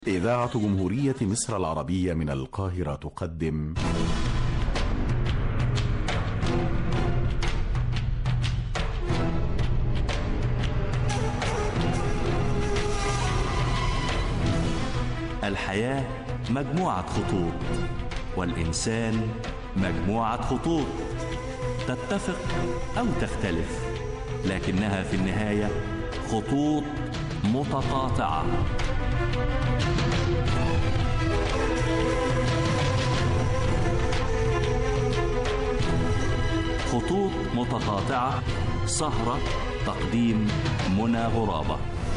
إذاعة جمهورية مصر العربية من القاهرة تقدم الحياة مجموعة خطوط والإنسان مجموعة خطوط تتفق أو تختلف لكنها في النهاية خطوط متقاطعة خطوط متقاطعة سهرة تقديم منى غرابة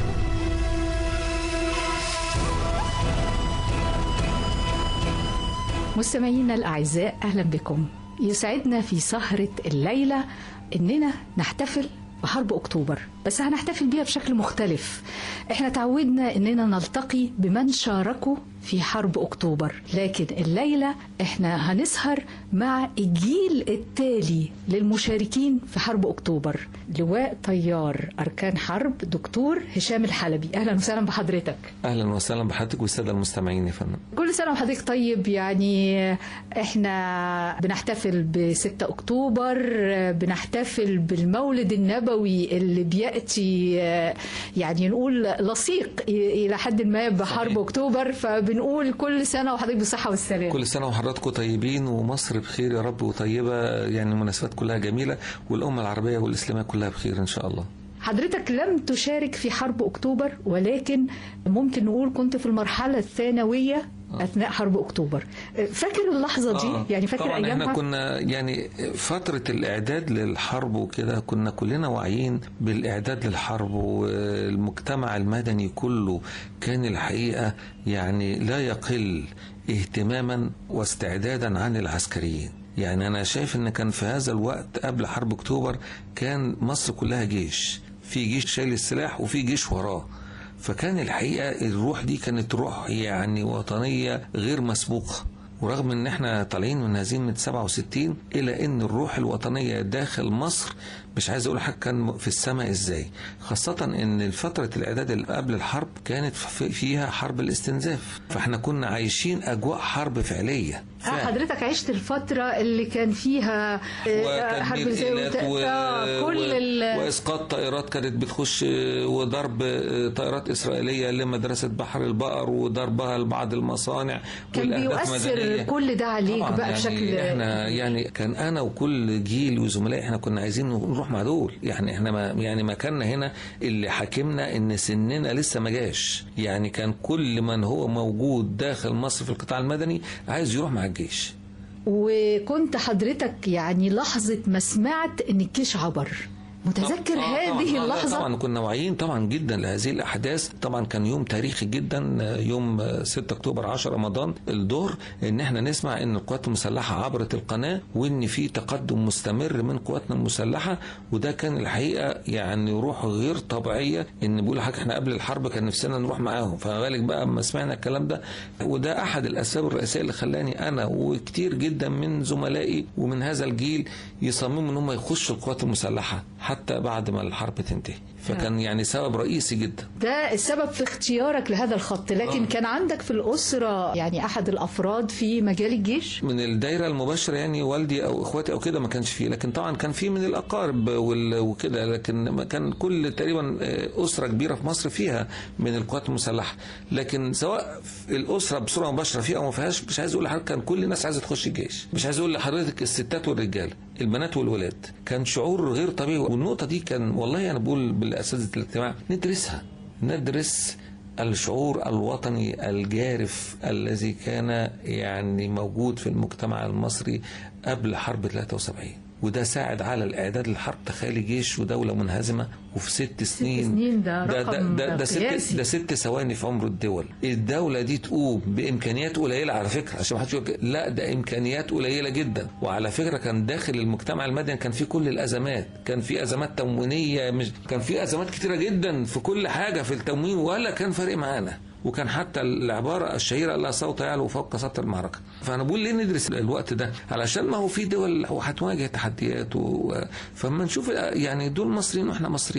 مستمعينا الأعزاء أهلا بكم يسعدنا في سهرة الليلة إننا نحتفل بحرب أكتوبر بس هنحتفل بيها بشكل مختلف احنا تعودنا إننا نلتقي بمن شاركوا في حرب أكتوبر لكن الليلة احنا هنسهر مع الجيل التالي للمشاركين في حرب أكتوبر لواء طيار أركان حرب دكتور هشام الحلبي أهلا وسهلا بحضرتك اهلا وسهلا بحضرتك والساده المستمعين يا فندم كل سنة وحضرتك طيب يعني احنا بنحتفل ب 6 أكتوبر بنحتفل بالمولد النبوي اللي بيأتي يعني نقول لصيق إلى حد ما بحرب صحيح. أكتوبر فبنقول كل سنة وحضرتك بالصحة والسلامة كل سنه وحضراتكم طيبين ومصر بخير يا رب وطيبه يعني المناسبات كلها جميله والامه العربيه والاسلاميه كلها بخير ان شاء الله حضرتك لم تشارك في حرب أكتوبر ولكن ممكن نقول كنت في المرحلة الثانوية أثناء حرب أكتوبر فاكر اللحظة دي آه. يعني فاكر طبعا أيامها احنا كنا يعني فترة الإعداد للحرب وكده كنا كلنا واعيين بالإعداد للحرب والمجتمع المدني كله كان الحقيقة يعني لا يقل اهتماما واستعدادا عن العسكريين يعني أنا شايف إن كان في هذا الوقت قبل حرب أكتوبر كان مصر كلها جيش في جيش شايل السلاح وفي جيش وراه فكان الحقيقة الروح دي كانت روح يعني وطنية غير مسبوقة ورغم ان احنا طالعين من هزيمة 67 الى ان الروح الوطنية داخل مصر مش عايز اقول حاجة كان في السماء ازاي خاصة ان فترة الاعداد اللي قبل الحرب كانت في- فيها حرب الاستنزاف فاحنا كنا عايشين اجواء حرب فعلية آه حضرتك عشت الفترة اللي كان فيها آه، حرب وتدمير زي إيلات و... آه كل و... ال... واسقاط طائرات كانت بتخش آه، وضرب آه، طائرات اسرائيليه لمدرسه بحر البقر وضربها لبعض المصانع كان والأهداف بيؤثر مدنية. كل ده عليك طبعاً بقى يعني بشكل احنا يعني كان انا وكل جيل وزملائي احنا كنا عايزين نروح مع دول يعني احنا ما يعني مكاننا هنا اللي حاكمنا ان سننا لسه ما جاش يعني كان كل من هو موجود داخل مصر في القطاع المدني عايز يروح مع الجيش وكنت حضرتك يعني لحظة ما سمعت ان الجيش عبر متذكر آه، آه، هذه آه، لا، اللحظة طبعا كنا واعيين طبعا جدا لهذه الاحداث طبعا كان يوم تاريخي جدا آه، يوم آه، 6 اكتوبر 10 رمضان الظهر ان احنا نسمع ان القوات المسلحه عبرت القناه وان في تقدم مستمر من قواتنا المسلحه وده كان الحقيقه يعني روح غير طبيعيه ان بيقول حاجه احنا قبل الحرب كان نفسنا نروح معاهم فغالك بقى اما سمعنا الكلام ده وده احد الاسباب الرئيسيه اللي خلاني انا وكتير جدا من زملائي ومن هذا الجيل يصمموا ان هم يخشوا القوات المسلحه حتى بعد ما الحرب تنتهي فكان يعني سبب رئيسي جدا ده السبب في اختيارك لهذا الخط لكن آه. كان عندك في الأسرة يعني أحد الأفراد في مجال الجيش من الدايره المباشره يعني والدي او اخواتي او كده ما كانش فيه لكن طبعا كان فيه من الاقارب وال- وكده لكن ما كان كل تقريبا آه، اسره كبيره في مصر فيها من القوات المسلحه لكن سواء في الاسره بصوره مباشره فيها او ما فيهاش مش عايز اقول لحضرتك كان كل الناس عايزه تخش الجيش مش عايز اقول لحضرتك الستات والرجال البنات والولاد كان شعور غير طبيعي والنقطه دي كان والله انا بقول بالاساتذه الاجتماع ندرسها ندرس الشعور الوطني الجارف الذي كان يعني موجود في المجتمع المصري قبل حرب 73 وده ساعد على الاعداد للحرب تخيلي جيش ودوله منهزمه وفي ست سنين سنين ده ده, رقم ده, ده, ست قياسي. ده ست ثواني في عمر الدول الدوله دي تقوم بامكانيات قليله على فكره عشان ما حدش يقول كده. لا ده امكانيات قليله جدا وعلى فكره كان داخل المجتمع المدني كان في كل الازمات كان في ازمات تموينيه مش كان في ازمات كتيره جدا في كل حاجه في التموين ولا كان فارق معانا وكان حتى العبارة الشهيرة لا صوت يعلو فوق سطر المعركة فأنا بقول ليه ندرس الوقت ده علشان ما هو في دول هتواجه تحديات و... فما نشوف يعني دول مصريين واحنا مصريين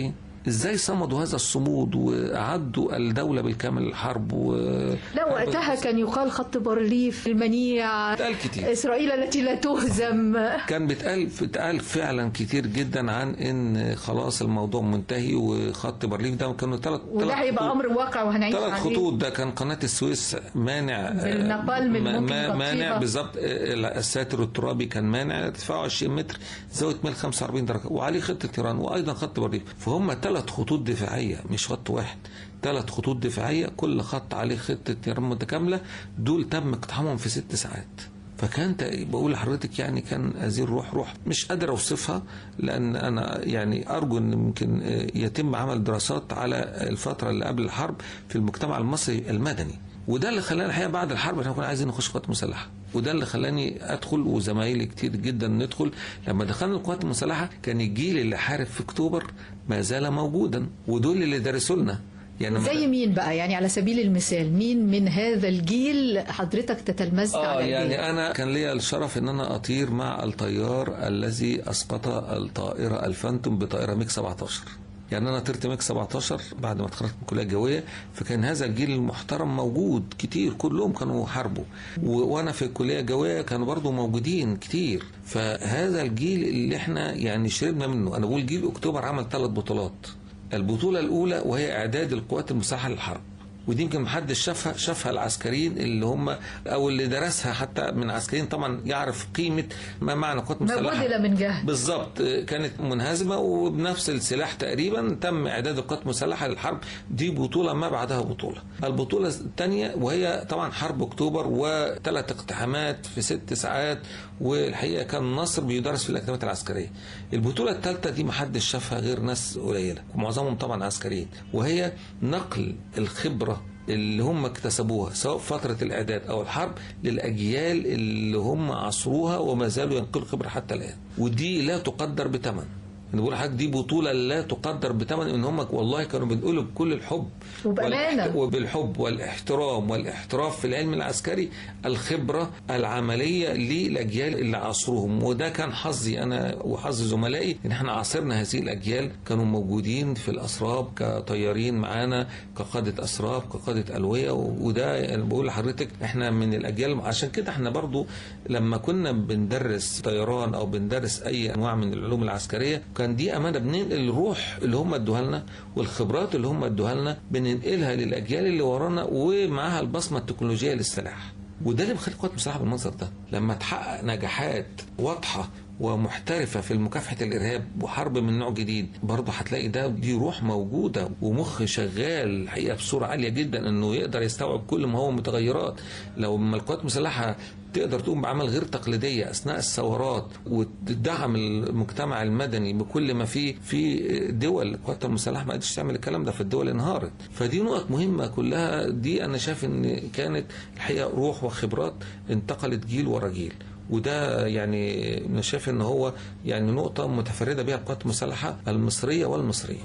ازاي صمدوا هذا الصمود واعدوا الدوله بالكامل للحرب و لا وقتها كان يقال خط بارليف المنيع اتقال كتير إسرائيل التي لا تهزم كان بيتقال بيتقال فعلا كتير جدا عن ان خلاص الموضوع منتهي وخط بارليف ده كانوا ثلاث وده هيبقى أمر واقع وهنعيش ثلاث عليه خطوط ده كان قناه السويس مانع بالنابالم اللي ما- ممكن ما- يغطيها. مانع بالظبط الساتر الترابي كان مانع ارتفاعه 20 متر زاويه ميل 45 درجه وعليه خطه ايران وايضا خط بارليف فهم ثلاث خطوط دفاعيه مش خط واحد ثلاث خطوط دفاعيه كل خط عليه خطه ايران متكامله دول تم اقتحامهم في ست ساعات فكان تق- بقول لحضرتك يعني كان هذه الروح روح مش قادر اوصفها لان انا يعني ارجو ان ممكن آه، يتم عمل دراسات على الفتره اللي قبل الحرب في المجتمع المصري المدني وده اللي خلاني الحقيقه بعد الحرب احنا كنا عايزين نخش قوات مسلحه وده اللي خلاني ادخل وزمايلي كتير جدا ندخل لما دخلنا القوات المسلحه كان الجيل اللي حارب في اكتوبر ما زال موجودا ودول اللي درسوا لنا يعني لما- زي مين بقى يعني على سبيل المثال مين من هذا الجيل حضرتك تتلمذت اه على يعني ايديه انا كان لي الشرف ان انا اطير مع الطيار الذي اسقط الطائره الفانتوم بطائره ميك 17 يعني انا طرت ميك 17 بعد ما اتخرجت من الكليه الجويه فكان هذا الجيل المحترم موجود كتير كلهم كانوا حاربوا و- وانا في الكليه الجويه كانوا برضو موجودين كتير فهذا الجيل اللي احنا يعني شربنا منه انا بقول جيل اكتوبر عمل ثلاث بطولات البطوله الاولى وهي اعداد القوات المسلحه للحرب ودي يمكن محدش شافها شافها العسكريين اللي هم او اللي درسها حتى من عسكريين طبعا يعرف قيمه ما معنى قوات ما مسلحه بذل من جهد بالظبط كانت منهزمه وبنفس السلاح تقريبا تم اعداد القوات المسلحه للحرب دي بطوله ما بعدها بطوله البطوله الثانيه وهي طبعا حرب اكتوبر وثلاث اقتحامات في ست ساعات والحقيقه كان النصر بيدرس في الاكاديميات العسكريه البطوله الثالثه دي ما حدش شافها غير ناس قليله ومعظمهم طبعا عسكريين وهي نقل الخبره اللي هم اكتسبوها سواء فترة الإعداد أو الحرب للأجيال اللي هم عصروها وما زالوا ينقلوا خبرة حتى الآن ودي لا تقدر بثمن أنا بقول لحضرتك دي بطولة لا تقدر بثمن إن هم والله كانوا بنقولوا بكل الحب وبأمانة. والاحت- وبالحب والاحترام والاحتراف في العلم العسكري الخبرة العملية للأجيال اللي عصروهم وده كان حظي أنا وحظ زملائي إن احنا عاصرنا هذه الأجيال كانوا موجودين في الأسراب كطيارين معانا كقادة أسراب كقادة ألوية وده أنا بقول لحضرتك احنا من الأجيال عشان كده احنا برضو لما كنا بندرس طيران أو بندرس أي أنواع من العلوم العسكرية كان دي أمانة بننقل الروح اللي هم ادوها لنا والخبرات اللي هم ادوها لنا بننقلها للأجيال اللي ورانا ومعاها البصمة التكنولوجية للسلاح وده اللي بيخلي القوات المسلحه بالمنظر ده لما تحقق نجاحات واضحه ومحترفة في مكافحة الإرهاب وحرب من نوع جديد برضه هتلاقي ده دي روح موجودة ومخ شغال الحقيقة بصورة عالية جدا إنه يقدر يستوعب كل ما هو متغيرات لو ما القوات المسلحة تقدر تقوم بعمل غير تقليدية أثناء الثورات وتدعم المجتمع المدني بكل ما فيه في دول القوات المسلحة ما قدرتش تعمل الكلام ده في الدول انهارت فدي نقط مهمة كلها دي أنا شايف إن كانت الحقيقة روح وخبرات انتقلت جيل ورا جيل وده يعني انا شايف ان هو يعني نقطه متفرده بها القوات المسلحه المصريه والمصريه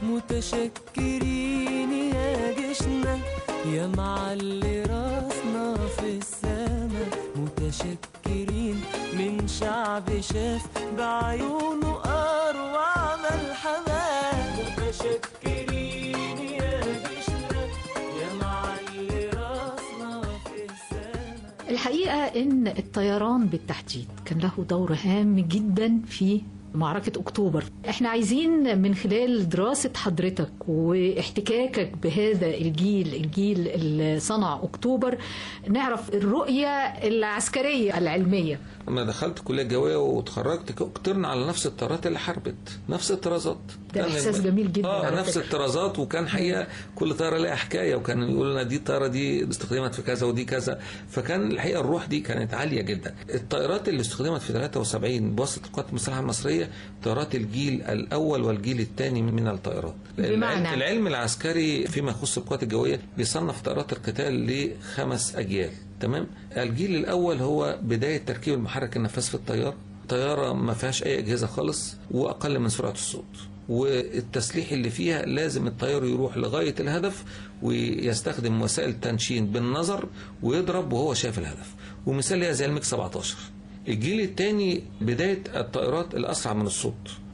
متشكرين يا جيشنا يا معلي راسنا في السما متشكرين من شعب شاف بعيونه أروع ملحمة متشكرين يا جيشنا يا معلي راسنا في السما الحقيقة إن الطيران بالتحديد كان له دور هام جدا في معركة أكتوبر احنا عايزين من خلال دراسة حضرتك واحتكاكك بهذا الجيل الجيل اللي صنع أكتوبر نعرف الرؤية العسكرية العلمية لما دخلت كليه جويه واتخرجت قدرنا على نفس الطيارات اللي حربت نفس الطرازات ده كان إحساس الم- جميل جدا اه على نفس فكرة. الطرازات وكان حقيقه كل طياره لها حكايه وكان يقول لنا دي الطياره دي استخدمت في كذا ودي كذا فكان الحقيقه الروح دي كانت عاليه جدا الطائرات اللي استخدمت في 73 بواسطه القوات المسلحه المصريه طيارات الجيل الاول والجيل الثاني من الطائرات بمعنى؟ العلم العسكري فيما يخص القوات الجويه بيصنف طائرات القتال لخمس اجيال تمام الجيل الاول هو بدايه تركيب المحرك النفاث في الطياره طياره ما فيهاش اي اجهزه خالص واقل من سرعه الصوت والتسليح اللي فيها لازم الطيار يروح لغايه الهدف ويستخدم وسائل تنشين بالنظر ويضرب وهو شايف الهدف ومثال ليها زي الميك 17 الجيل الثاني بدايه الطائرات الاسرع من الصوت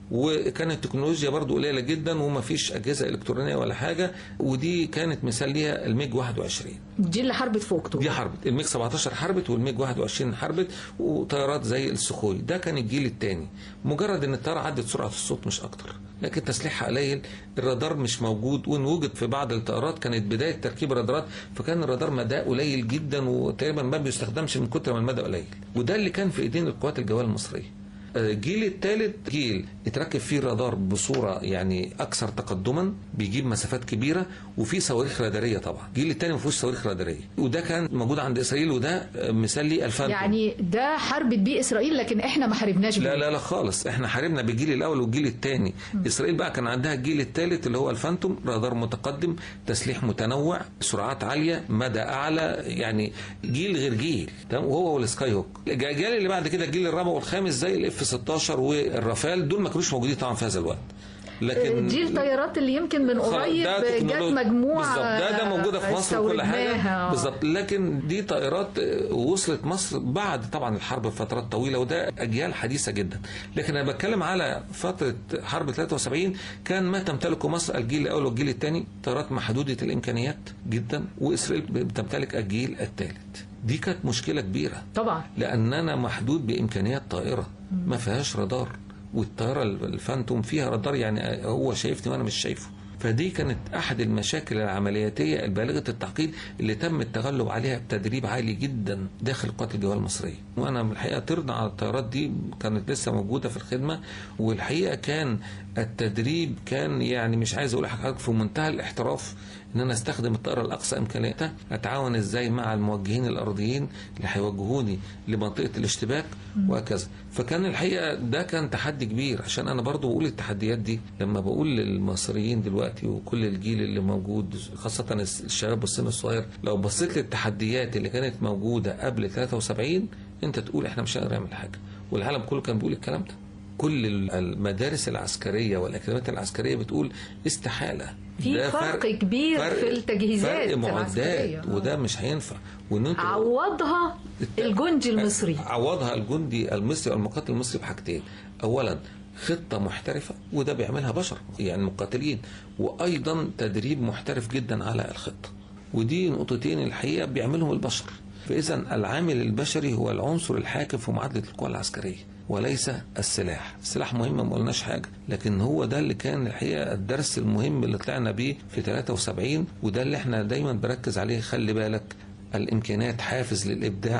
وكانت التكنولوجيا برضو قليله جدا وما فيش اجهزه الكترونيه ولا حاجه ودي كانت مثال ليها الميج 21 دي اللي حربت في اكتوبر دي حربت الميج 17 حربت والميج 21 حربت وطيارات زي السخوي ده كان الجيل الثاني مجرد ان الطياره عدت سرعه الصوت مش اكتر لكن تسليحها قليل الرادار مش موجود وان وجد في بعض الطيارات كانت بدايه تركيب الرادارات فكان الرادار مداه قليل جدا وتقريبا ما بيستخدمش من كتر ما المدى قليل وده اللي كان في ايدين القوات الجويه المصريه الجيل الثالث جيل اتركب فيه الرادار بصوره يعني اكثر تقدما بيجيب مسافات كبيره وفيه صواريخ راداريه طبعا الجيل الثاني ما فيهوش صواريخ راداريه وده كان موجود عند اسرائيل وده مثال لي الفانتوم يعني ده حربت بيه اسرائيل لكن احنا ما حاربناش بيه لا لا لا خالص احنا حاربنا بالجيل الاول والجيل الثاني اسرائيل بقى كان عندها الجيل الثالث اللي هو الفانتوم رادار متقدم تسليح متنوع سرعات عاليه مدى اعلى يعني جيل غير جيل تمام وهو والسكاي هوك الجيل اللي بعد كده الجيل الرابع والخامس زي الاف 16 والرافال دول ما كانوش موجودين طبعا في هذا الوقت لكن دي الطيارات اللي يمكن من خلاص، قريب ده جت تكنولوجيا. مجموعه بالظبط ده ده موجوده في مصر وكل حاجه استوردناها. بالظبط لكن دي طائرات آه، وصلت مصر بعد طبعا الحرب بفترات طويله وده اجيال حديثه جدا لكن انا بتكلم على فتره حرب 73 كان ما تمتلكه مصر الجيل الاول والجيل الثاني طائرات محدوده الامكانيات جدا واسرائيل بتمتلك الجيل الثالث دي كانت مشكله كبيره طبعا لاننا محدود بامكانيات طائره ما فيهاش رادار والطياره الفانتوم فيها رادار يعني هو شايفني وانا مش شايفه فدي كانت احد المشاكل العملياتيه البالغه التعقيد اللي تم التغلب عليها بتدريب عالي جدا داخل قوات الجويه المصريه وانا من الحقيقه طرنا على الطيارات دي كانت لسه موجوده في الخدمه والحقيقه كان التدريب كان يعني مش عايز اقول لحضرتك في منتهى الاحتراف ان انا استخدم الطائره لاقصى امكانياتها اتعاون ازاي مع الموجهين الارضيين اللي هيوجهوني لمنطقه الاشتباك وهكذا فكان الحقيقه ده كان تحدي كبير عشان انا برضو بقول التحديات دي لما بقول للمصريين دلوقتي وكل الجيل اللي موجود خاصه الشباب والسن الصغير لو بصيت للتحديات اللي كانت موجوده قبل 73 انت تقول احنا مش هنقدر نعمل حاجه والعالم كله كان بيقول الكلام ده كل المدارس العسكريه والاكاديميات العسكريه بتقول استحاله في ده فرق كبير في التجهيزات فرق العسكرية. معدات وده مش هينفع وان انت عوضها الجندي المصري عوضها الجندي المصري او المقاتل المصري بحاجتين اولا خطة محترفة وده بيعملها بشر يعني مقاتلين وأيضا تدريب محترف جدا على الخطة ودي نقطتين الحقيقة بيعملهم البشر فإذا العامل البشري هو العنصر الحاكم في معادلة القوى العسكرية وليس السلاح السلاح مهم ما قلناش حاجة لكن هو ده اللي كان الحقيقة الدرس المهم اللي طلعنا بيه في 73 وده اللي احنا دايما بركز عليه خلي بالك الإمكانيات حافز للإبداع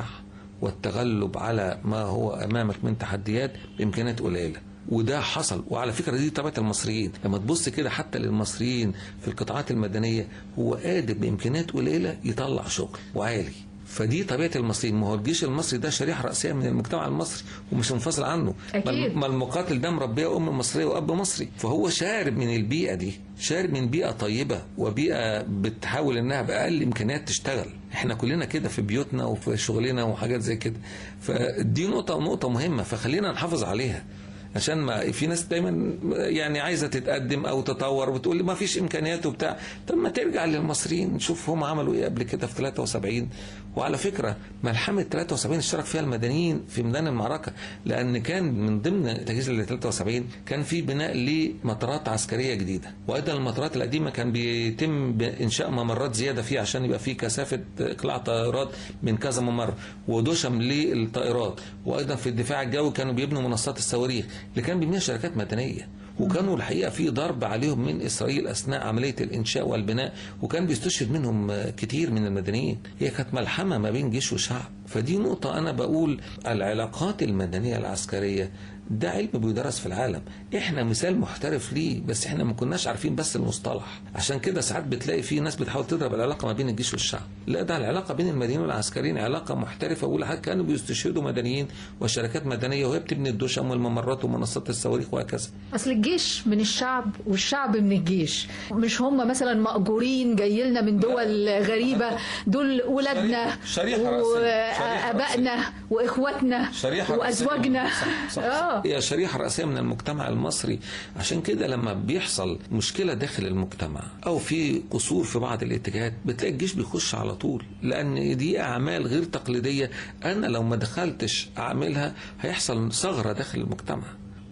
والتغلب على ما هو أمامك من تحديات بإمكانيات قليلة وده حصل وعلى فكره دي طبيعه المصريين لما تبص كده حتى للمصريين في القطاعات المدنيه هو قادر بامكانيات قليله يطلع شغل وعالي فدي طبيعه المصريين ما هو الجيش المصري ده شريحه رئيسيه من المجتمع المصري ومش منفصل عنه أكيد. ما المقاتل ده مربيه ام مصريه واب مصري فهو شارب من البيئه دي شارب من بيئه طيبه وبيئه بتحاول انها باقل امكانيات تشتغل احنا كلنا كده في بيوتنا وفي شغلنا وحاجات زي كده فدي نقطه نقطه مهمه فخلينا نحافظ عليها عشان ما في ناس دايما يعني عايزه تتقدم او تطور وتقول لي ما فيش امكانيات وبتاع طب ما ترجع للمصريين نشوف هم عملوا ايه قبل كده في 73 وعلى فكره ملحمه 73 اشترك فيها المدنيين في ميدان المعركه لان كان من ضمن التجهيز ل 73 كان في بناء لمطارات عسكريه جديده وايضا المطارات القديمه كان بيتم انشاء ممرات زياده فيها عشان يبقى في كثافه اقلاع طائرات من كذا ممر ودشم للطائرات وايضا في الدفاع الجوي كانوا بيبنوا منصات الصواريخ اللي كان بيبنيها شركات مدنيه وكانوا الحقيقه في ضرب عليهم من اسرائيل اثناء عمليه الانشاء والبناء وكان بيستشهد منهم كتير من المدنيين هي كانت ملحمه ما بين جيش وشعب فدي نقطه انا بقول العلاقات المدنيه العسكريه ده علم بيدرس في العالم احنا مثال محترف ليه بس احنا ما كناش عارفين بس المصطلح عشان كده ساعات بتلاقي في ناس بتحاول تضرب العلاقه ما بين الجيش والشعب لا ده العلاقه بين المدنيين والعسكريين علاقه محترفه ولا حاجه كانوا بيستشهدوا مدنيين وشركات مدنيه وهي بتبني الدشم والممرات ومنصات الصواريخ وهكذا اصل الجيش من الشعب والشعب من الجيش مش هم مثلا مأجورين جاي لنا من دول غريبه دول ولادنا شريحة- شريحة رئيسية. شريحة وابائنا واخواتنا شريحة رئيسية. وازواجنا صح صح اه هي شريحة رئيسية من المجتمع المصري عشان كده لما بيحصل مشكلة داخل المجتمع أو في قصور في بعض الاتجاهات بتلاقي الجيش بيخش على طول لأن دي أعمال غير تقليدية أنا لو ما دخلتش أعملها هيحصل ثغرة داخل المجتمع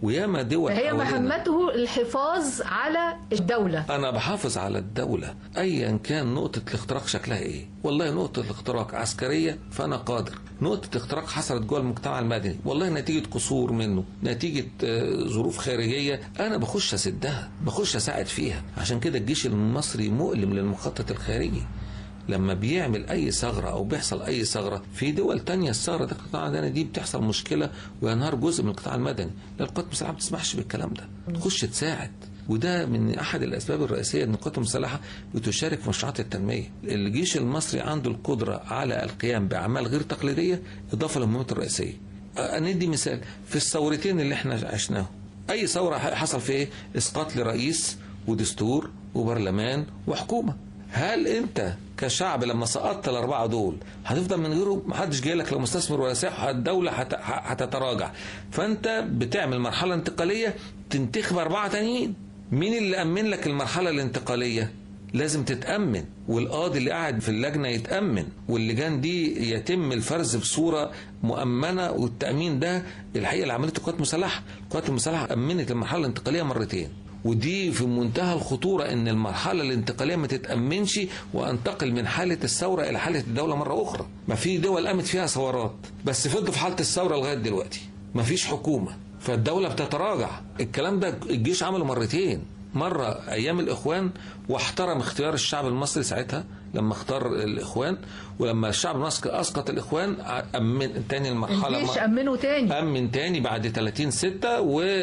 وياما دول هي حوالينا. مهمته الحفاظ على الدولة انا بحافظ على الدوله ايا كان نقطه الاختراق شكلها ايه والله نقطه الاختراق عسكريه فانا قادر نقطه الاختراق حصلت جوه المجتمع المدني والله نتيجه قصور منه نتيجه آه، ظروف خارجيه انا بخش اسدها بخش اساعد فيها عشان كده الجيش المصري مؤلم للمخطط الخارجي لما بيعمل اي ثغره او بيحصل اي ثغره في دول تانية الثغره ده القطاع المدني دي بتحصل مشكله وينهار جزء من القطاع المدني لا القوات المسلحه ما بتسمحش بالكلام ده تخش تساعد وده من احد الاسباب الرئيسيه ان القوات المسلحه بتشارك في مشروعات التنميه الجيش المصري عنده القدره على القيام باعمال غير تقليديه اضافه للمهمات الرئيسيه أه، ندي مثال في الثورتين اللي احنا عشناهم اي ثوره حصل في ايه اسقاط لرئيس ودستور وبرلمان وحكومه هل انت كشعب لما سقطت الاربعه دول هتفضل من غيره محدش جاي لك لو مستثمر ولا سائح الدوله هت- هتتراجع فانت بتعمل مرحله انتقاليه تنتخب اربعه تانيين مين اللي امن لك المرحله الانتقاليه لازم تتأمن والقاضي اللي قاعد في اللجنة يتأمن واللجان دي يتم الفرز بصورة مؤمنة والتأمين ده الحقيقة اللي عملته القوات المسلحة القوات المسلحة أمنت المرحلة الانتقالية مرتين ودي في منتهى الخطورة ان المرحلة الانتقالية ما تتأمنش وانتقل من حالة الثورة الى حالة الدولة مرة اخرى ما في دول قامت فيها ثورات بس فضلوا في حالة الثورة لغاية دلوقتي ما فيش حكومة فالدولة بتتراجع الكلام ده الجيش عمله مرتين مرة أيام الإخوان واحترم اختيار الشعب المصري ساعتها لما اختار الإخوان ولما الشعب المصري أسقط الإخوان أمن تاني المرحلة الجيش ما- أمنه تاني أمن تاني بعد 30 ستة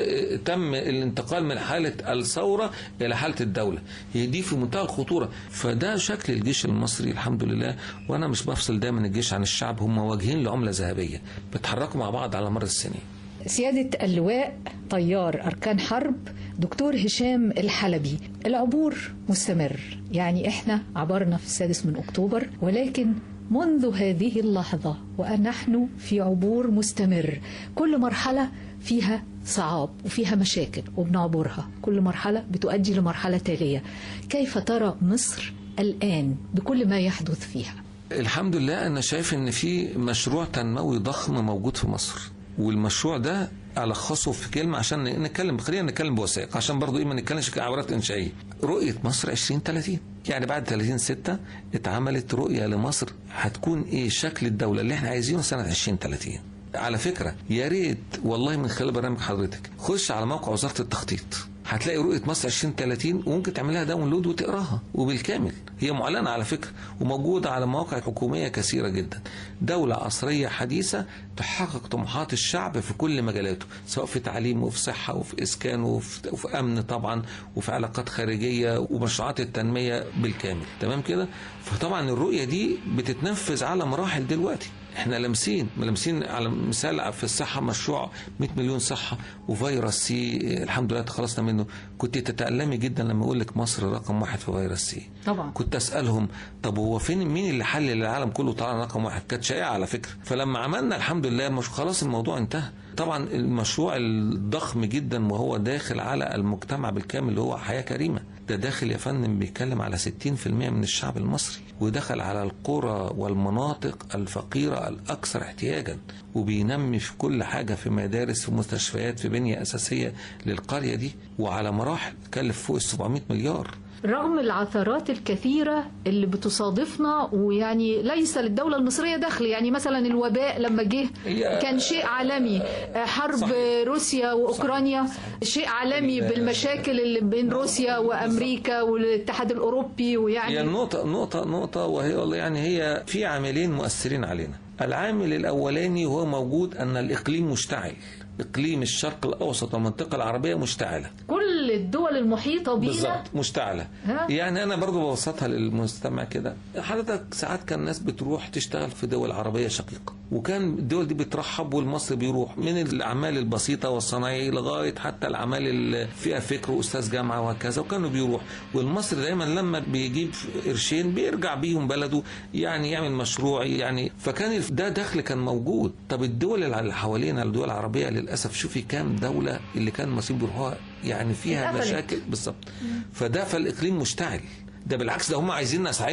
وتم الانتقال من حالة الثورة إلى حالة الدولة هي دي في منتهى الخطورة فده شكل الجيش المصري الحمد لله وأنا مش بفصل دايما الجيش عن الشعب هم واجهين لعملة ذهبية بيتحركوا مع بعض على مر السنين سيادة اللواء طيار أركان حرب دكتور هشام الحلبي العبور مستمر يعني إحنا عبرنا في السادس من أكتوبر ولكن منذ هذه اللحظة ونحن في عبور مستمر كل مرحلة فيها صعاب وفيها مشاكل وبنعبرها كل مرحلة بتؤدي لمرحلة تالية كيف ترى مصر الآن بكل ما يحدث فيها الحمد لله انا شايف ان في مشروع تنموي ضخم موجود في مصر والمشروع ده الخصه في كلمه عشان نتكلم خلينا نتكلم بوثائق عشان برضو ايه ما نتكلمش كعبارات انشائيه رؤيه مصر 2030 يعني بعد 30 6 اتعملت رؤيه لمصر هتكون ايه شكل الدوله اللي احنا عايزينه سنه 2030 على فكره يا ريت والله من خلال برنامج حضرتك خش على موقع وزاره التخطيط هتلاقي رؤية مصر 2030 وممكن تعملها داونلود وتقراها وبالكامل هي معلنة على فكرة وموجودة على مواقع حكومية كثيرة جدا دولة عصرية حديثة تحقق طموحات الشعب في كل مجالاته سواء في تعليم وفي صحة وفي إسكان وفي, وفي أمن طبعا وفي علاقات خارجية ومشروعات التنمية بالكامل تمام كده فطبعا الرؤية دي بتتنفذ على مراحل دلوقتي احنا لامسين لامسين على مثال في الصحه مشروع 100 مليون صحه وفيروس سي الحمد لله تخلصنا منه كنت تتالمي جدا لما اقول لك مصر رقم واحد في فيروس سي طبعا كنت اسالهم طب هو فين مين اللي حلل العالم كله طلع رقم واحد كانت شائعه على فكره فلما عملنا الحمد لله مش خلاص الموضوع انتهى طبعا المشروع الضخم جدا وهو داخل على المجتمع بالكامل اللي هو حياه كريمه ده داخل يا فندم بيتكلم على 60% من الشعب المصري ودخل على القرى والمناطق الفقيره الاكثر احتياجا وبينمي في كل حاجه في مدارس في مستشفيات في بنيه اساسيه للقريه دي وعلى مراحل كلف فوق ال 700 مليار رغم العثرات الكثيرة اللي بتصادفنا ويعني ليس للدولة المصرية دخل يعني مثلا الوباء لما جه هي- كان شيء عالمي حرب صحيح. روسيا وأوكرانيا شيء عالمي بالمشاكل اللي بين روسيا وأمريكا والاتحاد الأوروبي هي ويعني النقطة نقطة نقطة وهي والله يعني هي في عاملين مؤثرين علينا. العامل الأولاني هو موجود أن الإقليم مشتعل. إقليم الشرق الأوسط والمنطقة العربية مشتعلة. كل الدول المحيطة بينا بالظبط مشتعلة. ها؟ يعني أنا برضو ببسطها للمستمع كده. حضرتك ساعات كان الناس بتروح تشتغل في دول عربية شقيقة. وكان الدول دي بترحب والمصري بيروح من الأعمال البسيطة والصناعية لغاية حتى الأعمال اللي فيها فكر وأستاذ جامعة وهكذا وكانوا بيروح والمصري دايما لما بيجيب قرشين بيرجع بيهم بلده يعني يعمل مشروع يعني فكان ده دخل كان موجود طب الدول اللي حوالينا الدول العربية للأسف شوفي كام دولة اللي كان المصريين بيروحوها يعني فيها اتقفلت. مشاكل بالظبط فده فالإقليم مشتعل ده بالعكس ده هم عايزين نساعدهم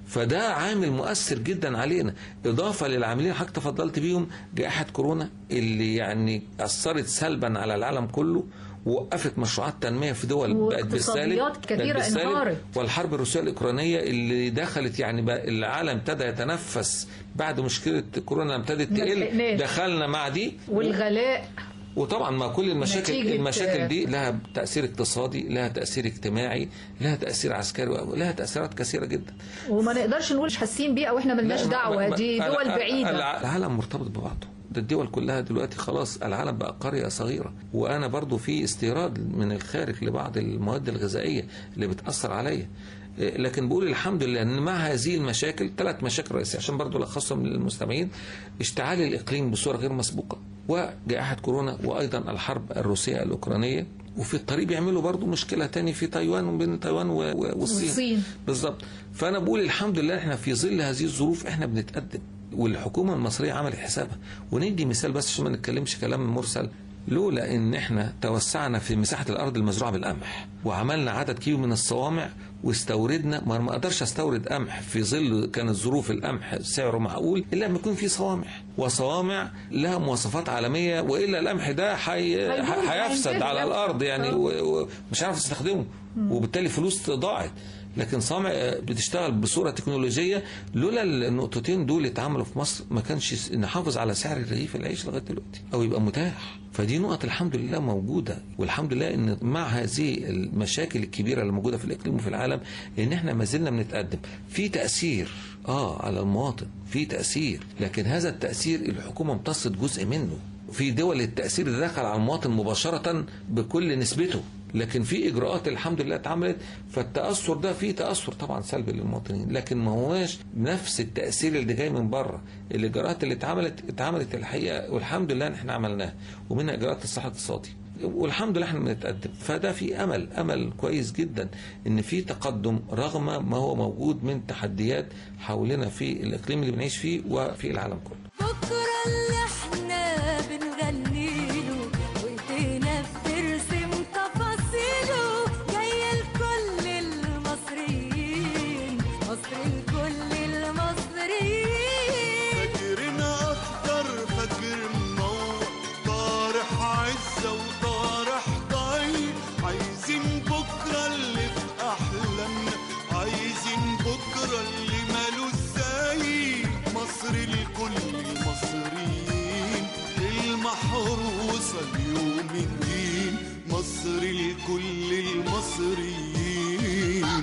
فده عامل مؤثر جدا علينا اضافه للعاملين اللي حضرتك تفضلت بيهم جائحه كورونا اللي يعني اثرت سلبا على العالم كله ووقفت مشروعات تنميه في دول بقت بالسالب واقتصاديات كثيرة بقت بالسالب. انهارت. والحرب الروسيه الاوكرانيه اللي دخلت يعني بقى العالم ابتدى يتنفس بعد مشكله كورونا ابتدت ما تقل لحقناش. دخلنا مع دي والغلاء وطبعا ما كل المشاكل نتيجة- المشاكل دي لها تاثير اقتصادي لها تاثير اجتماعي لها تاثير عسكري لها تاثيرات كثيره جدا وما نقدرش نقول مش حاسين بيه او احنا ملناش لا، ما- دعوه ما- دي أنا- دول أنا- بعيده العالم مرتبط ببعضه ده الدول كلها دلوقتي خلاص العالم بقى قرية صغيرة وأنا برضو في استيراد من الخارج لبعض المواد الغذائية اللي بتأثر عليا إيه، لكن بقول الحمد لله ان مع هذه المشاكل ثلاث مشاكل رئيسيه عشان برضو الخصهم للمستمعين اشتعال الاقليم بصوره غير مسبوقه وجائحه كورونا وايضا الحرب الروسيه الاوكرانيه وفي الطريق بيعملوا برضو مشكله تاني في تايوان وبين تايوان و- و- والصين, والصين. بالظبط فانا بقول الحمد لله احنا في ظل هذه الظروف احنا بنتقدم والحكومه المصريه عملت حسابها وندي مثال بس عشان ما نتكلمش كلام مرسل لولا ان احنا توسعنا في مساحه الارض المزروعه بالقمح وعملنا عدد كبير من الصوامع واستوردنا ما ما اقدرش استورد قمح في ظل كانت ظروف القمح سعره معقول الا لما يكون في صوامع وصوامع لها مواصفات عالميه والا القمح ده حي... هيموت، هيفسد هينتهي، على الارض يعني آه. و- ومش عارف تستخدمه وبالتالي فلوس ضاعت لكن صامع آه، بتشتغل بصوره تكنولوجيه لولا النقطتين دول اتعملوا في مصر ما كانش نحافظ على سعر رغيف العيش لغايه دلوقتي او يبقى متاح فدي نقط الحمد لله موجوده والحمد لله ان مع هذه المشاكل الكبيره اللي موجوده في الاقليم وفي العالم ان احنا ما زلنا بنتقدم في تاثير اه على المواطن في تاثير لكن هذا التاثير الحكومه امتصت جزء منه في دول التأثير ده دخل على المواطن مباشرة بكل نسبته لكن في إجراءات الحمد لله اتعملت فالتأثر ده فيه تأثر طبعا سلبي للمواطنين لكن ما هواش نفس التأثير اللي جاي من بره الإجراءات اللي اتعملت اتعملت الحقيقة والحمد لله إن احنا عملناها ومنها إجراءات الصحة الاقتصادي والحمد لله احنا بنتقدم فده في امل امل كويس جدا ان في تقدم رغم ما هو موجود من تحديات حولنا في الاقليم اللي بنعيش فيه وفي العالم كله بكرة اللي احنا بنغنيله وايدينا بترسم تفاصيله جاية لكل المصريين مصر لكل المصريين فجرنا اخضر فجر منور طارح عزه وطارح ضعيف عايزين بكره اللي في احلامنا عايزين بكره اللي مالوش زي مصر لكل المصريين المحروسه ليوم الدين مصر لكل المصريين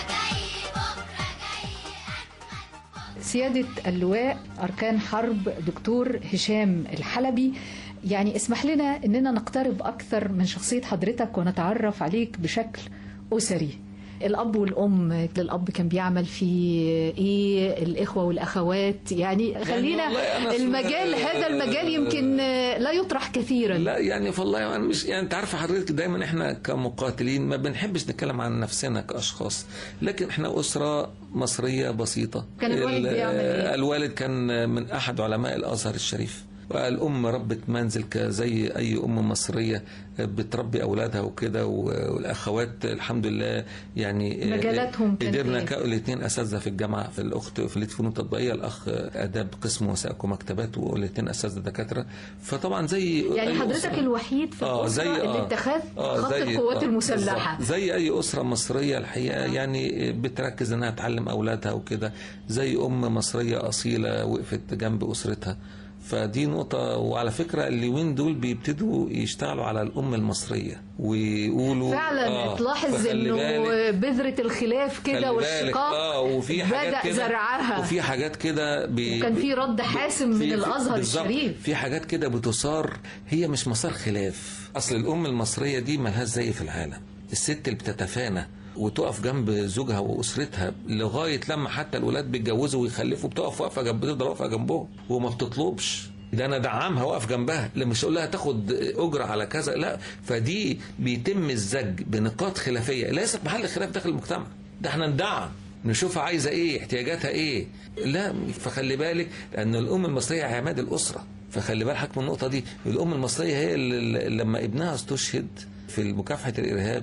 سيادة اللواء أركان حرب دكتور هشام الحلبي يعني اسمح لنا أننا نقترب أكثر من شخصية حضرتك ونتعرف عليك بشكل أسري الأب والأم الأب كان بيعمل في إيه الإخوة والأخوات يعني خلينا والله أنا المجال اسمع- هذا المجال يمكن لا يطرح كثيرا لا يعني والله انا مش يعني انت عارفه حضرتك دايما احنا كمقاتلين ما بنحبش نتكلم عن نفسنا كاشخاص لكن احنا اسره مصريه بسيطه كان الوالد ال- بيعمل إيه؟ الوالد كان من احد علماء الازهر الشريف والام ربة منزل زي اي ام مصريه بتربي اولادها وكده والاخوات الحمد لله يعني مجالاتهم كانت قدرنا إيه؟ ك- الاثنين اساتذه في الجامعه في الاخت في كليه فنون تطبيقيه الاخ اداب قسم وثائق ومكتبات والاثنين اساتذه دكاتره فطبعا زي يعني أي حضرتك أسرة. الوحيد في آه، الأسرة زي- اللي آه. اتخذ آه، خط زي- القوات آه، المسلحة بالظبط. زي اي اسره مصريه الحقيقه يعني بتركز انها تعلم اولادها وكده زي ام مصريه اصيله وقفت جنب اسرتها فدي نقطة وعلى فكرة اليومين دول بيبتدوا يشتغلوا على الأم المصرية ويقولوا فعلا آه، تلاحظ فخلي انه بالك- بذرة الخلاف كده خلي بالك، والشقاق اه وفي حاجات بدأ كده زرعها وفي حاجات كده بي وكان في رد حاسم من في- في- الأزهر بالظبط. الشريف. في حاجات كده بتثار هي مش مسار خلاف اصل الام المصريه دي ملهاش زي في العالم الست اللي بتتفانى وتقف جنب زوجها واسرتها لغايه لما حتى الولاد بيتجوزوا ويخلفوا بتقف واقفه جنب بتفضل واقفه جنبهم وما بتطلبش ده انا دعمها واقف جنبها لا مش اقول لها تاخد اجره على كذا لا فدي بيتم الزج بنقاط خلافيه ليست محل خلاف داخل المجتمع ده احنا ندعم نشوفها عايزه ايه احتياجاتها ايه لا فخلي بالك لان الام المصريه عماد الاسره فخلي بالك حضرتك من النقطه دي الام المصريه هي اللي اللي لما ابنها استشهد في مكافحه الارهاب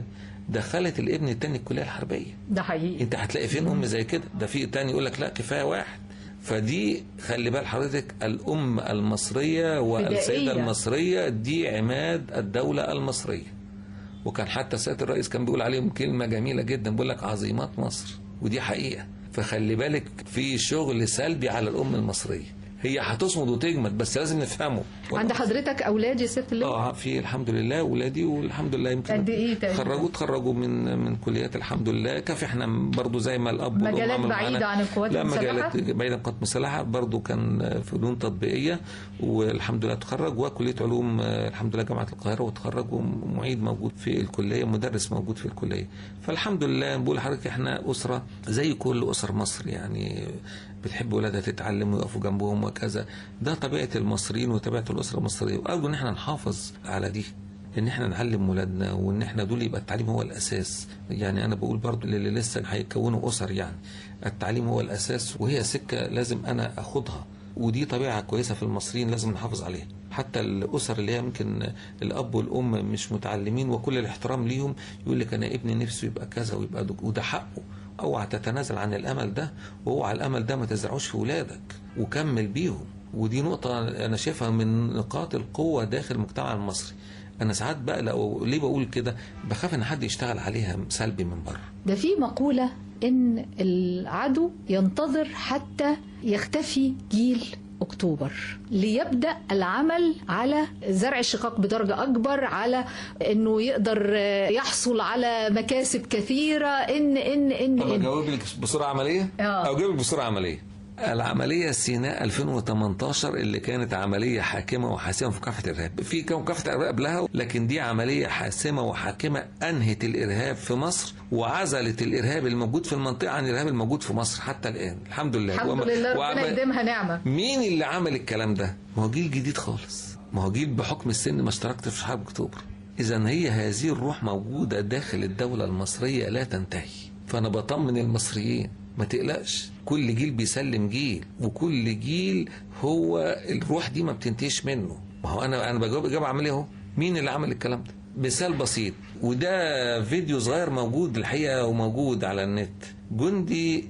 دخلت الابن التاني الكليه الحربيه ده حقيقي انت هتلاقي فين ام زي كده ده في تاني يقول لك لا كفايه واحد فدي خلي بال حضرتك الام المصريه والسيده بدائية. المصريه دي عماد الدوله المصريه وكان حتى سياده الرئيس كان بيقول عليهم كلمه جميله جدا بيقول لك عظيمات مصر ودي حقيقه فخلي بالك في شغل سلبي على الام المصريه هي هتصمد وتجمد بس لازم نفهمه عند حضرتك اولاد يا ست اللي اه في الحمد لله ولادي والحمد لله يمكن قد إيه تقريباً؟ تخرجوا تخرجوا من من كليات الحمد لله كافي احنا برضو زي ما الاب والأم مجالات عملوا بعيدة معانا. عن القوات لا المسلحة؟ مجالات بعيدة عن القوات المسلحه برضو كان فنون تطبيقيه والحمد لله تخرج وكليه علوم آه، الحمد لله جامعه القاهره وتخرج ومعيد موجود في الكليه مدرس موجود في الكليه فالحمد لله بقول لحضرتك احنا اسره زي كل اسر مصر يعني بتحب ولادها تتعلم ويقفوا جنبهم وكذا ده طبيعه المصريين وطبيعه الاسره المصريه وارجو ان احنا نحافظ على دي ان احنا نعلم ولادنا وان احنا دول يبقى التعليم هو الاساس يعني انا بقول برضو للي لسه هيكونوا اسر يعني التعليم هو الاساس وهي سكه لازم انا اخدها ودي طبيعه كويسه في المصريين لازم نحافظ عليها حتى الاسر اللي هي يمكن الاب والام مش متعلمين وكل الاحترام ليهم يقول لك انا ابني نفسه يبقى كذا ويبقى دك وده حقه اوعى تتنازل عن الامل ده واوعى الامل ده ما تزرعوش في ولادك وكمل بيهم ودي نقطة أنا شايفها من نقاط القوة داخل المجتمع المصري أنا ساعات بقلق ليه بقول كده بخاف إن حد يشتغل عليها سلبي من بره ده في مقولة إن العدو ينتظر حتى يختفي جيل أكتوبر ليبدأ العمل على زرع الشقاق بدرجة أكبر على أنه يقدر آه، يحصل على مكاسب كثيرة إن إن إن, طب إن. أجاوب لك بسرعة عملية؟ آه. أو أجاوب لك بسرعة عملية العملية سيناء 2018 اللي كانت عملية حاكمة وحاسمة في مكافحة الإرهاب في كان مكافحة الإرهاب قبلها لكن دي عملية حاسمة وحاكمة أنهت الإرهاب في مصر وعزلت الإرهاب الموجود في المنطقة عن الإرهاب الموجود في مصر حتى الآن الحمد لله الحمد وما- لله ربنا وعمل- يديمها نعمة مين اللي عمل الكلام ده؟ ما هو جيل جديد خالص ما هو جيل بحكم السن ما اشتركت في حرب اكتوبر اذا هي هذه الروح موجوده داخل الدوله المصريه لا تنتهي فانا بطمن المصريين ما تقلقش كل جيل بيسلم جيل وكل جيل هو الروح دي ما بتنتهيش منه ما هو انا انا بجاوب اجابه عمليه اهو مين اللي عمل الكلام ده مثال بسيط وده فيديو صغير موجود الحقيقه وموجود على النت جندي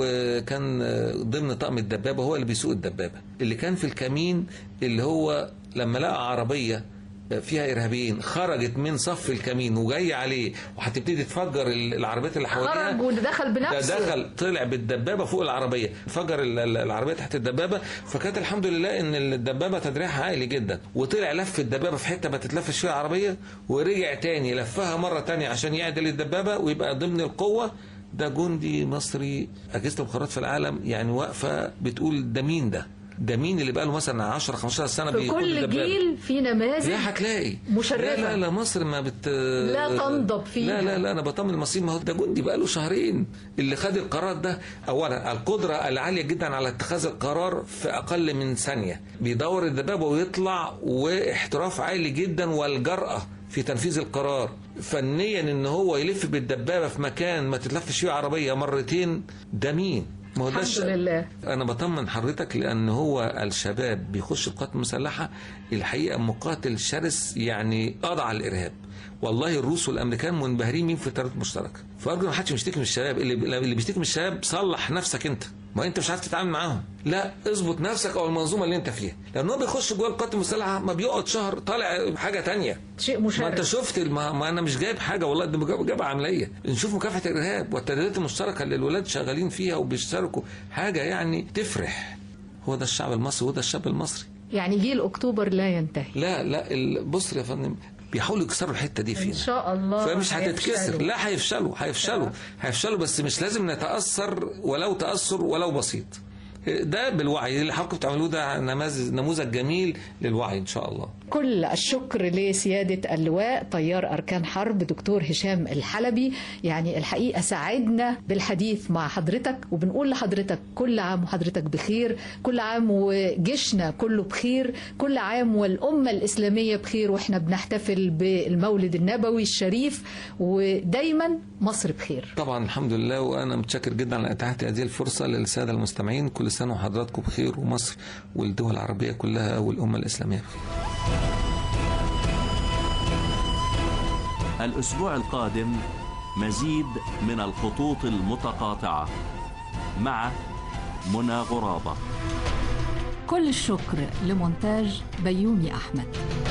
وكان ضمن طقم الدبابه هو اللي بيسوق الدبابه اللي كان في الكمين اللي هو لما لقى عربيه فيها ارهابيين خرجت من صف الكمين وجايه عليه وهتبتدي تفجر العربيات اللي حواليها خرج ودخل ده بنفسه دخل طلع بالدبابه فوق العربيه فجر ال- ال- العربيه تحت الدبابه فكانت الحمد لله ان الدبابه تدريعها عالي جدا وطلع لف الدبابه في حته ما تتلفش فيها العربيه ورجع تاني لفها مره تانية عشان يعدل الدبابه ويبقى ضمن القوه ده جندي مصري اجهزه المخابرات في العالم يعني واقفه بتقول ده مين ده؟ ده مين اللي بقى له مثلا 10 15 سنه في بيقود كل الدبابة؟ جيل في نماذج لا هتلاقي مشرفة. لا لا لا مصر ما بت لا تنضب فيها. لا لا لا انا بطمن المصريين ما هو ده جندي بقى له شهرين اللي خد القرار ده اولا القدره العاليه جدا على اتخاذ القرار في اقل من ثانيه بيدور الدبابه ويطلع واحتراف عالي جدا والجراه في تنفيذ القرار فنيا ان هو يلف بالدبابه في مكان ما تتلفش فيه عربيه مرتين ده مين ما هو ده الحمد الش- لله انا بطمن حضرتك لان هو الشباب بيخش القوات المسلحه الحقيقه مقاتل شرس يعني قضى على الارهاب والله الروس والامريكان منبهرين مين في التدريبات المشتركه فارجو ما حدش يشتكي من الشباب اللي اللي بيشتكي من الشباب صلح نفسك انت ما انت مش عارف تتعامل معاهم لا اظبط نفسك او المنظومه اللي انت فيها لان هو بيخش جوه القوات المسلحه ما بيقعد شهر طالع حاجه تانية شيء ما انت مشرف شفت ما, ما انا مش جايب حاجه والله ده جايب جايب عمليه نشوف مكافحه الارهاب والتدريبات المشتركه اللي الولاد شغالين فيها وبيشتركوا حاجه يعني تفرح هو ده الشعب المصري وده الشاب المصري يعني جيل أكتوبر لا ينتهي لا لا ال- بص يا فندم بيحاولوا يكسروا الحته دي إن فينا شاء الله فمش هتتكسر هيفشلوا. لا هيفشلوا هيفشلوا هيفشلوا بس مش لازم نتاثر ولو تاثر ولو بسيط ده بالوعي اللي حضراتكم بتعملوه ده نماذج نموذج جميل للوعي ان شاء الله كل الشكر لسيادة اللواء طيار أركان حرب دكتور هشام الحلبي يعني الحقيقة سعدنا بالحديث مع حضرتك وبنقول لحضرتك كل عام وحضرتك بخير كل عام وجيشنا كله بخير كل عام والأمة الإسلامية بخير وإحنا بنحتفل بالمولد النبوي الشريف ودايما مصر بخير طبعا الحمد لله وانا متشكر جدا على اتاحه هذه الفرصه للساده المستمعين كل سنه وحضراتكم بخير ومصر والدول العربيه كلها والامه الاسلاميه بخير الأسبوع القادم مزيد من الخطوط المتقاطعة مع منى غرابة كل الشكر لمونتاج بيومي أحمد